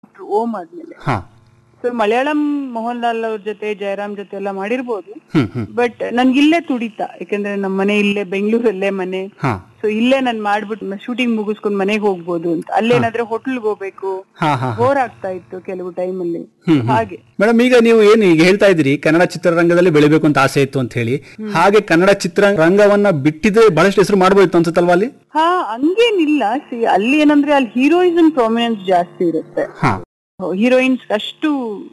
ಓಂ ಆದ್ಮೇಲೆ ಹಾ ಸೊ ಮಲಯಾಳಂ ಮೋಹನ್ ಲಾಲ್ ಅವ್ರ ಜೊತೆ ಜಯರಾಮ್ ಜೊತೆ ಎಲ್ಲ ಮಾಡಿರ್ಬೋದು ಹ್ಮ್ ಹ್ಮ್ ಬಟ್ ನನ್ಗಿಲ್ಲೇ ತುಡಿತ ಯಾಕಂದ್ರೆ ನಮ್ಮ ಮನೆ ಇಲ್ಲೇ ಬೆಂಗಳೂರಲ್ಲೇ ಮನೆ ಹಾ ಸೊ ಇಲ್ಲೇ ನಾನ್ ಮಾಡ್ಬಿಟ್ಟು ಶೂಟಿಂಗ್ ಮುಗಿಸ್ಕೊಂಡ್ ಮನೆಗೆ ಹೋಗ್ಬೋದು ಅಂತ ಅಲ್ಲೇನಾದ್ರೆ ಹೋಟೆಲ್ಗೆ ಹೋಗ್ಬೇಕು ಹಾ ಹಾ ಬೋರ್ ಆಗ್ತಾ ಇತ್ತು ಕೆಲವು ಟೈಮಲ್ಲಿ ಹ್ಮ್, ಹಾಗೆ ಮೇಡಮ್ ಈಗ ನೀವು ಏನು ಈಗ ಹೇಳ್ತಾ ಇದ್ದೀರಿ ಕನ್ನಡ ಚಿತ್ರರಂಗದಲ್ಲಿ ಬೆಳಿಬೇಕು ಅಂತ ಆಸೆ ಇತ್ತು ಅಂತ ಹೇಳಿ ಹಾಗೆ ಕನ್ನಡ ಚಿತ್ರರಂಗವನ್ನ ಬಿಟ್ಟಿದ್ರೆ ಬಹಳಷ್ಟು ಹೆಸರು ಮಾಡ್ಬೋದಿತ್ತು ಅನ್ಸುತ್ತಲ್ವಾ ಅಲ್ಲಿ ಹಾ ಹಂಗೇನಿಲ್ಲ ಸಿ ಅಲ್ಲಿ ಏನಂದ್ರೆ ಅಲ್ಲಿ ಹೀರೋಯಿಸಮ್ ಪ್ರಾಮಿನೆನ್ಸ್ ಜಾಸ್ತಿ ಇರುತ್ತೆ ಹಾ ಹೀರೋಯಿನ್ಸ್ ಅಷ್ಟು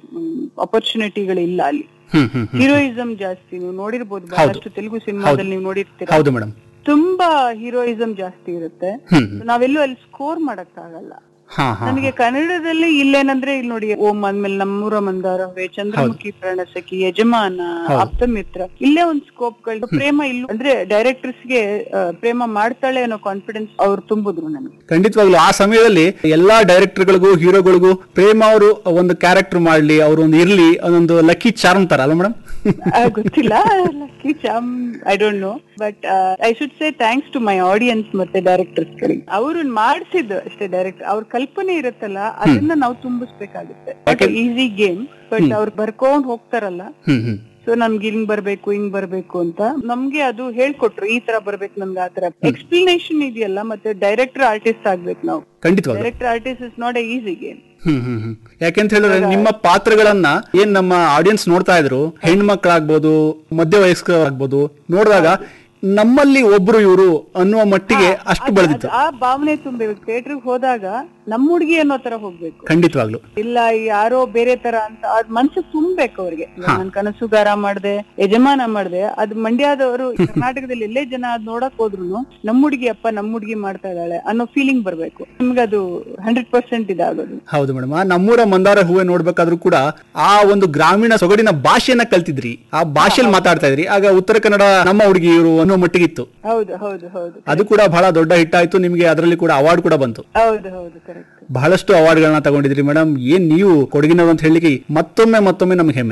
ಅಪರ್ಚುನಿಟಿಗಳಿಲ್ಲ ಅಲ್ಲಿ ಹ್ಮ್ ಹ್ಮ್ ಹ್ಮ್ ಹೀರೋಯಿಸಮ್ ಜಾಸ್ತಿ ನೀವು ನೋಡಿರ್ಬೋದು ಬಹಳಷ್ಟು ತೆಲುಗು ಸಿನಿಮಾದಲ್ಲಿ ನೀವು ನೋಡಿರ್ತೀರಾ ಹೌದು ಮೇಡಮ್ ತುಂಬಾ ಹೀರೋಯಿಸಮ್ ಜಾಸ್ತಿ ಇರುತ್ತೆ ಹ್ಮ್ So ನಾವೆಲ್ಲೂ ಅಲ್ಲಿ ಸ್ಕೋರ್ ಮಾಡಕ್ ಆಗಲ್ಲ ಹಾ ಹಾ ನನಗೆ ಕನ್ನಡದಲ್ಲಿ ಇಲ್ಲೇನಂದ್ರೆ ಇಲ್ಲಿ ನೋಡಿ ಓಂ ಅಂದ್ಮೇಲೆ ನಮ್ಮೂರ ಮಂದಾರವೇ ಚಂದ್ರಮುಖಿ ಪ್ರಾಣಸಖಿ ಯಜಮಾನ ಆಪ್ತ ಮಿತ್ರ ಇಲ್ಲೇ ಒಂದ್ ಸ್ಕೋಪ್ ಗಳು ಪ್ರೇಮ ಇಲ್ಲೂ ಅಂದ್ರೆ ಡೈರೆಕ್ಟರ್ಸ್ ಗೆ ಆ, ಪ್ರೇಮ ಮಾಡ್ತಾಳೆ ಅನ್ನೋ ಕಾನ್ಫಿಡೆನ್ಸ್ ಅವ್ರು ತುಂಬಿದ್ರು ನನಗೆ ಖಂಡಿತವಾಗ್ಲು ಆ ಸಮಯದಲ್ಲಿ ಎಲ್ಲಾ ಡೈರೆಕ್ಟರ್ಗಳಿಗೂ ಹೀರೋಗಳಿಗೂ ಪ್ರೇಮ ಅವರು ಒಂದು ಕ್ಯಾರೆಕ್ಟರ್ ಮಾಡ್ಲಿ ಅವರು ಒಂದು ಇರ್ಲಿ ಅದೊಂದು ಲಕ್ಕಿ ಚಾರ್ಮ್ ತರ ಅಲ್ಲ ಮೇಡಮ್ ಆ, ಗೊತ್ತಿಲ್ಲ lucky charm I don't know but I should say thanks to my audience ಮತ್ತೆ ಡೈರೆಕ್ಟರ್ಸ್ ಗಳಿಗೆ ಅವರು ಮಾಡ್ಸಿದ್ದು ಅಷ್ಟೇ ಡೈರೆಕ್ಟ್ ಅವ್ರ ಕಲ್ಪನೆ ಇರುತ್ತಲ್ಲ ಅದನ್ನ ನಾವು ತುಂಬಿಸ್ಬೇಕಾಗುತ್ತೆ ಈಸಿ ಗೇಮ್ ಬಟ್ ಅವ್ರು ಬರ್ಕೊಂಡ್ ಹೋಗ್ತಾರಲ್ಲ ಹ್ಮ್ ಹ್ಮ್ ಸೊ ನಮ್ಗೆ ಹಿಂಗ್ ಬರ್ಬೇಕು ಹಿಂಗ್ ಬರ್ಬೇಕು ಅಂತ ನಮ್ಗೆ ಅದು ಹೇಳ್ಕೊಟ್ರು ಈ ತರ ಬರ್ಬೇಕು ನಮ್ಗೆ ಆ ತರ ಎಕ್ಸ್ಪ್ಲನೇಷನ್ ಇದೆಯಲ್ಲ ಮತ್ತೆ ಡೈರೆಕ್ಟರ್ ಆರ್ಟಿಸ್ಟ್ ಆಗ್ಬೇಕು ನಾವು ಖಂಡಿತವಾಗ್ಲು director artist is not a easy game hmm hmm hmm ಯಾಕೆಂತ ಹೇಳಿದ್ರೆ ನಿಮ್ಮ ಪಾತ್ರಗಳನ್ನ ಏನ್ ನಮ್ಮ ಆಡಿಯನ್ಸ್ ನೋಡ್ತಾ ಇದ್ರು ಹೆಣ್ಮಕ್ಳಾಗ್ಬೋದು ಮಧ್ಯವಯಸ್ಕರಾಗ್ಬೋದು ನೋಡಿದಾಗ ನಮ್ಮಲ್ಲಿ ಒಬ್ರು ಇವರು ಅನ್ನುವ ಮಟ್ಟಿಗೆ ಅಷ್ಟು ಬೆಳೆದಿತ್ತು ಆ ಭಾವನೆ ತುಂಬಬೇಕು ಥಿಯೇಟರ್ಗೆ ಹೋದಾಗ ನಮ್ಮ ಹುಡುಗಿ ಅನ್ನೋ ತರ ಹೋಗ್ಬೇಕು ಖಂಡಿತವಾಗ್ಲು ಇಲ್ಲ ಯಾರೋ ಬೇರೆ ತರ ಅಂತ ಅದ್ ಮನ್ಸು ತುಂಬೇಕು ಅವ್ರಿಗೆ ನನ್ ಕನಸುಗಾರ ಮಾಡ್ದೆ ಯಜಮಾನ ಮಾಡ್ದೆ ಅದ್ ಮಂಡ್ಯದವರು ಕರ್ನಾಟಕದಲ್ಲಿ ಎಲ್ಲೇ ಜನ ಅದ್ ನೋಡಕ್ ಹೋದ್ರು ನಮ್ ಹುಡುಗಿ ಅಪ್ಪ ನಮ್ ಹುಡುಗಿ ಮಾಡ್ತಾ ಇದ್ದಾಳೆ ಅನ್ನೋ ಫೀಲಿಂಗ್ ಬರ್ಬೇಕು ನಿಮ್ಗೆ ಅದು ಹಂಡ್ರೆಡ್ ಪರ್ಸೆಂಟ್ ಇದಾಗೋದು ಹೌದು ಮೇಡಮ್ ಆ ನಮ್ಮೂರ ಮಂದಾರ ಹೂವೆ ನೋಡ್ಬೇಕಾದ್ರೂ ಕೂಡ ಆ ಒಂದು ಗ್ರಾಮೀಣ ಸೊಗಡಿನ ಭಾಷೆಯನ್ನ ಕಲ್ತಿದ್ರಿ ಆ ಭಾಷೆಯಲ್ಲಿ ಮಾತಾಡ್ತಾ ಇದ್ರಿ ಆಗ ಉತ್ತರ ಕನ್ನಡ ನಮ್ಮ ಹುಡುಗಿ ಇವರು ಅನ್ನೋ ಮಟ್ಟಿಗೆ ಇತ್ತು ಹೌದು ಹೌದು ಹೌದು ಅದು ಕೂಡ ಬಹಳ ದೊಡ್ಡ ಹಿಟ್ ಆಯ್ತು ನಿಮಗೆ ಅದರಲ್ಲಿ ಕೂಡ ಅವಾರ್ಡ್ ಕೂಡ ಬಂತು ಹೌದು ಹೌದು ಕರೆಕ್ಟ್ ಬಹಳಷ್ಟು ಅವಾರ್ಡ್ಗಳನ್ನ ತಗೊಂಡಿದ್ರಿ ಮೇಡಮ್ ಏನ್ ನೀವು ಕೊಡಗಿನವರು ಅಂತ ಹೇಳಿಕ್ಕೆ ಮತ್ತೊಮ್ಮೆ ಮತ್ತೊಮ್ಮೆ ನಮ್ಗೆ ಹೆಮ್ಮೆ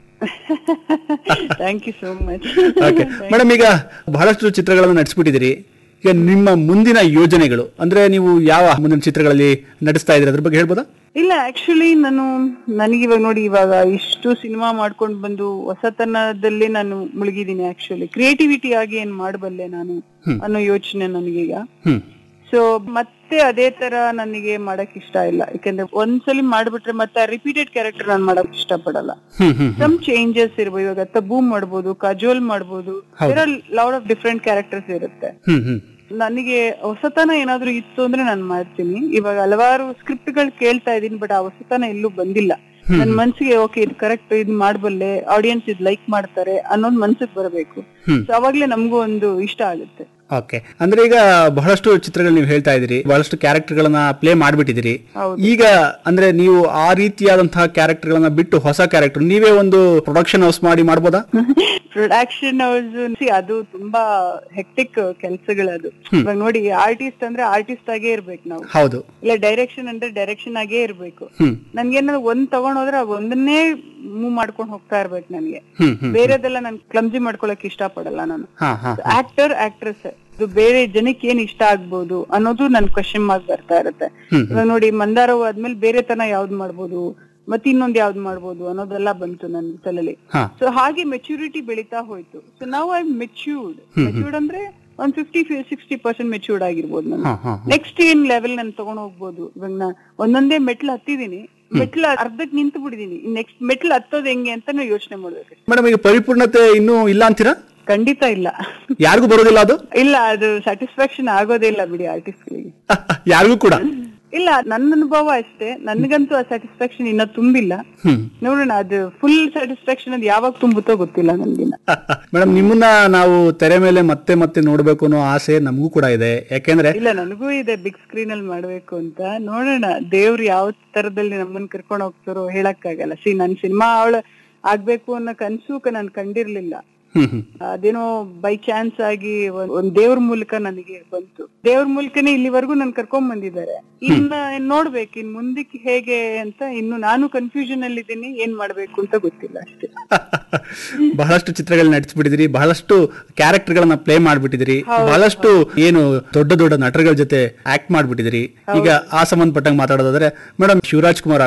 thank you so much okay madam ಈಗ ಬಹಳಷ್ಟು ಚಿತ್ರಗಳನ್ನು ನಟಿಸ್ಬಿಟ್ಟಿದ್ದೀರಿ ಈಗ ನಿಮ್ಮ ಮುಂದಿನ ಯೋಜನೆಗಳು ಅಂದ್ರೆ ನೀವು ಯಾವ ಮುಂದಿನ ಚಿತ್ರಗಳಲ್ಲಿ ನಟಿಸ್ತಾ ಇದ್ರಿ ಅದ್ರ ಬಗ್ಗೆ ಹೇಳ್ಬೋದಾ ಇಲ್ಲ ಆಕ್ಚುಲಿ ನಾನು ನನಗೆ ಇವಾಗ ನೋಡಿ ಇವಾಗ ಇಷ್ಟು ಸಿನಿಮಾ ಮಾಡ್ಕೊಂಡು ಬಂದು ಹೊಸತನದಲ್ಲಿ ನಾನು ಮುಳುಗಿದ್ದೀನಿ ಆಕ್ಚುಲಿ ಕ್ರಿಯೇಟಿವಿಟಿ ಆಗಿ ಏನ್ ಮಾಡಬಲ್ಲೆ ನಾನು ಅನ್ನೋ ಯೋಚನೆ ನನಗೀಗ ಹ್ಮ್ ಸೊ ಮತ್ತೆ ಅದೇ ತರ ನನಗೆ ಮಾಡಕ್ ಇಷ್ಟ ಇಲ್ಲ ಯಾಕಂದ್ರೆ ಒಂದ್ಸಲಿ ಮಾಡ್ಬಿಟ್ರೆ ಮತ್ತೆ ರಿಪೀಟೆಡ್ ಕ್ಯಾರೆಕ್ಟರ್ ನಾನು ಮಾಡಕ್ ಇಷ್ಟ ಪಡಲ್ಲ ಹ್ಮ್ ಹ್ಮ್ ಸಮ್ ಚೇಂಜಸ್ ಇರ್ಬೋದು ಇವಾಗ ತಬೂ ಮಾಡ್ಬೋದು ಕಜೋಲ್ ಮಾಡ್ಬೋದು ಲಾಡ್ ಆಫ್ ಡಿಫ್ರೆಂಟ್ ಕ್ಯಾರೆಕ್ಟರ್ಸ್ ಇರುತ್ತೆ ಹ್ಮ್ ಹ್ಮ್ ನನಗೆ ಹೊಸತನ ಏನಾದ್ರೂ ಇತ್ತು ಅಂದ್ರೆ ನಾನು ಮಾಡ್ತೀನಿ ಇವಾಗ ಹಲವಾರು ಸ್ಕ್ರಿಪ್ಟ್ ಗಳು ಕೇಳ್ತಾ ಇದೀನಿ ಬಟ್ ಆ ಹೊಸತನ ಎಲ್ಲೂ ಬಂದಿಲ್ಲ ನನ್ ಮನ್ಸಿಗೆ ಓಕೆ ಇದು ಕರೆಕ್ಟ್ ಇದು ಮಾಡ್ಬಲ್ಲೆ ಆಡಿಯನ್ಸ್ ಇದ್ ಲೈಕ್ ಮಾಡ್ತಾರೆ ಅನ್ನೋದ್ ಮನ್ಸಿಗೆ ಬರಬೇಕು ಹ್ಮ್. ಸೊ ಅವಾಗ್ಲೇ ನಮಗೂ ಒಂದು ಇಷ್ಟ ಆಗುತ್ತೆ ಓಕೆ ಅಂದ್ರೆ ಈಗ ಬಹಳಷ್ಟು ಚಿತ್ರಗಳು ನೀವು ಹೇಳ್ತಾ ಇದ್ದೀರಿ ಬಹಳಷ್ಟು ಕ್ಯಾರೆಕ್ಟರ್ ಗಳನ್ನ ಪ್ಲೇ ಮಾಡ್ಬಿಟ್ಟಿದ್ದೀರಿ ಹೌದು. ಈಗ ಅಂದ್ರೆ ನೀವು ಆ ರೀತಿಯಾದಂತಹ ಕ್ಯಾರೆಕ್ಟರ್ ಗಳನ್ನ ಬಿಟ್ಟು ಹೊಸ ಕ್ಯಾರೆಕ್ಟರ್ ನೀವೇ ಒಂದು ಪ್ರೊಡಕ್ಷನ್ ಹೌಸ್ ಮಾಡಿ ಮಾಡ್ಬೋದಾ ಪ್ರೊಡಕ್ಷನ್ ಹೌಸ್ ಅದು ತುಂಬಾ ಹೆಕ್ಟಿಕ್ ಕೆಲ್ಸಗಳದು ಇವಾಗ ನೋಡಿ ಆರ್ಟಿಸ್ಟ್ ಅಂದ್ರೆ ಆರ್ಟಿಸ್ಟ್ ಆಗೇ ಇರ್ಬೇಕು ನಾವು ಹೌದು ಇಲ್ಲ ಡೈರೆಕ್ಷನ್ ಅಂದ್ರೆ ಡೈರೆಕ್ಷನ್ ಆಗೇ ಇರ್ಬೇಕು ಹ್ಮ್ ನನ್ಗೇನಾದ್ರು ಒಂದ್ ತಗೊಂಡ್ ಹೋದ್ರೆ ಆ ಒಂದನ್ನೇ ಮೂವ್ ಮಾಡ್ಕೊಂಡು ಹೋಗ್ತಾ ಇರ್ಬೇಕು ನನ್ಗೆ ಹ್ಮ್ ಹ್ಮ್ ಬೇರೆದೆಲ್ಲ ನಾನು ಕ್ಲಮ್ಜಿ ಮಾಡ್ಕೊಳಕ್ ಇಷ್ಟ ಪಡಲ್ಲ ನಾನು ಹಾ ಹಾ ಆಕ್ಟರ್ ಆಕ್ಟ್ರೆಸ್ ಇದು ಬೇರೆ ಜನಕ್ಕೆ ಏನ್ ಇಷ್ಟ ಆಗ್ಬೋದು ಅನ್ನೋದು ನನ್ ಕ್ವಶನ್ ಮಾರ್ಕ್ ಬರ್ತಾ ಇರುತ್ತೆ ಹ್ಮ್, ಇವಾಗ ನೋಡಿ ಮಂದಾರ ಆದ್ಮೇಲೆ ಬೇರೆ ತನ ಯಾವ್ದು ಮಾಡ್ಬೋದು ಮತ್ತೆ ಇನ್ನೊಂದ್ ಯಾವ್ದು ಮಾಡ್ಬೋದು ಅನ್ನೋದೆಲ್ಲ ಬಂತು ನನ್ ತಲೆಯಲ್ಲಿ ಹಾ ಸೊ ಹಾಗೆ ಮೆಚುರಿಟಿ ಬೆಳೀತಾ ಹೋಯ್ತು ಸೊ ನಾವು ಐ ಮೆಚ್ಯೂರ್ಡ್ ಮೆಚ್ಯೂರ್ಡ್ ಅಂದ್ರೆ ಒಂದ್ ಫಿಫ್ಟಿ ಸಿಕ್ಸ್ಟಿ ಪರ್ಸೆಂಟ್ ಮೆಚ್ಯೂರ್ಡ್ ಆಗಿರ್ಬೋದು ನಾನು ಹಾ ಹಾ ನೆಕ್ಸ್ಟ್ ಏನ್ ಲೆವೆಲ್ ನಾನು ತಗೊಂಡ್ ಹೋಗ್ಬೋದು ಇವಾಗ ನಾ ಒಂದೊಂದೇ ಮೆಟ್ಲು ಹತ್ತಿದೀನಿ ಮೆಟ್ಲು ಅರ್ಧಕ್ ನಿಂತು ಬಿಡಿದೀನಿ ನೆಕ್ಸ್ಟ್ ಮೆಟ್ಲು ಹತ್ತೋದ್ ಹೆಂಗೆ ಅಂತ ನಾವು ಯೋಚನೆ ಮಾಡ್ಬೇಕು ಮೇಡಮ್ ಈಗ ಪರಿಪೂರ್ಣತೆ ಇನ್ನೂ ಇಲ್ಲ ಅಂತೀರಾ ಖಂಡಿತ ಇಲ್ಲ ಯಾರಿಗೂ ಬರೋದಿಲ್ಲ ಅದು ಇಲ್ಲ ಅದು ಸ್ಯಾಟಿಸ್ಫ್ಯಾಕ್ಷನ್ ಆಗೋದೇ ಇಲ್ಲ ಬಿಡಿ ಆರ್ಟಿಸ್ಟ್ಗಳಿಗೆ ಯಾರಿಗೂ ಕೂಡ ಇಲ್ಲ ನನ್ನ ಅನುಭವ ಅಷ್ಟೇ ನನ್ಗಂತೂ ಆ ಸ್ಯಾಟಿಸ್ಫ್ಯಾಕ್ಷನ್ ಇನ್ನ ತುಂಬಿಲ್ಲ ಹ್ಮ್ ನೋಡೋಣ ಅದು ಫುಲ್ ಸ್ಯಾಟಿಸ್ಫ್ಯಾಕ್ಷನ್ ಅದು ಯಾವಾಗ ತುಂಬುತ್ತೋ ಗೊತ್ತಿಲ್ಲ ನನ್ಗಿನ್ನ ಮೇಡಮ್ ನಿಮ್ಮನ್ನ ನಾವು ತೆರೆ ಮೇಲೆ ಮತ್ತೆ ಮತ್ತೆ ನೋಡ್ಬೇಕು ಅನ್ನೋ ಆಸೆ ನಮಗೂ ಕೂಡ ಇದೆ ಯಾಕೆಂದ್ರೆ ಇಲ್ಲ ನನಗೂ ಇದೆ ಬಿಗ್ ಸ್ಕ್ರೀನ್ ಅಲ್ಲಿ ಮಾಡ್ಬೇಕು ಅಂತ ನೋಡೋಣ ದೇವ್ರು ಯಾವ ತರದಲ್ಲಿ ನಮ್ಮನ್ನ ಕರ್ಕೊಂಡು ಹೋಗ್ತಾರೋ ಹೇಳಕ್ಕಾಗಲ್ಲ ಸಿ ನನ್ ಸಿನಿಮಾ ಅವಳ ಆಗ್ಬೇಕು ಅನ್ನೋ ಕನ್ಸು ನಾನ್ ಕಂಡಿರ್ಲಿಲ್ಲ ಹ್ಮ್ ಹ್ಮ್ ಅದೇನೋ ಬೈ ಚಾನ್ಸ್ ಆಗಿ ಒಂದ್- ಒಂದ್ ದೇವ್ರ ಮೂಲಕ ನನಗೆ ಬಂತು ದೇವ್ರ ಮೂಲಕನೇ ಇಲ್ಲಿವರೆಗೂ ನನ್ ಕರ್ಕೊಂಡ್ ಬಂದಿದ್ದಾರೆ ಇನ್ನ ನೋಡ್ಬೇಕು ಇನ್ ಮುಂದಕ್ಕೆ ಹೇಗೆ ಅಂತ ಇನ್ನು ನಾನು ಕನ್ಫ್ಯೂಷನ್ ಅಲ್ಲಿ ಇದ್ದೀನಿ ಏನ್ ಮಾಡ್ಬೇಕು ಅಂತ ಗೊತ್ತಿಲ್ಲ ಅಷ್ಟೇ ಬಹಳಷ್ಟು ಚಿತ್ರಗಳು ನಟಿಸ್ಬಿಟ್ಟಿದ್ರಿ ಬಹಳಷ್ಟು ಕ್ಯಾರೆಕ್ಟರ್ ಗಳನ್ನ ಪ್ಲೇ ಮಾಡ್ಬಿಟ್ಟಿದ್ರಿ ಬಹಳಷ್ಟು ಏನು ದೊಡ್ಡ ದೊಡ್ಡ ನಟರುಗಳ ಜೊತೆ ಆಕ್ಟ್ ಮಾಡ್ಬಿಟ್ಟಿದ್ರಿ ಈಗ ಆ ಸಂಬಂಧಪಟ್ಟಂಗೆ ಮಾತಾಡೋದಾದ್ರೆ ಮೇಡಮ್ ಶಿವರಾಜ್ ಕುಮಾರ್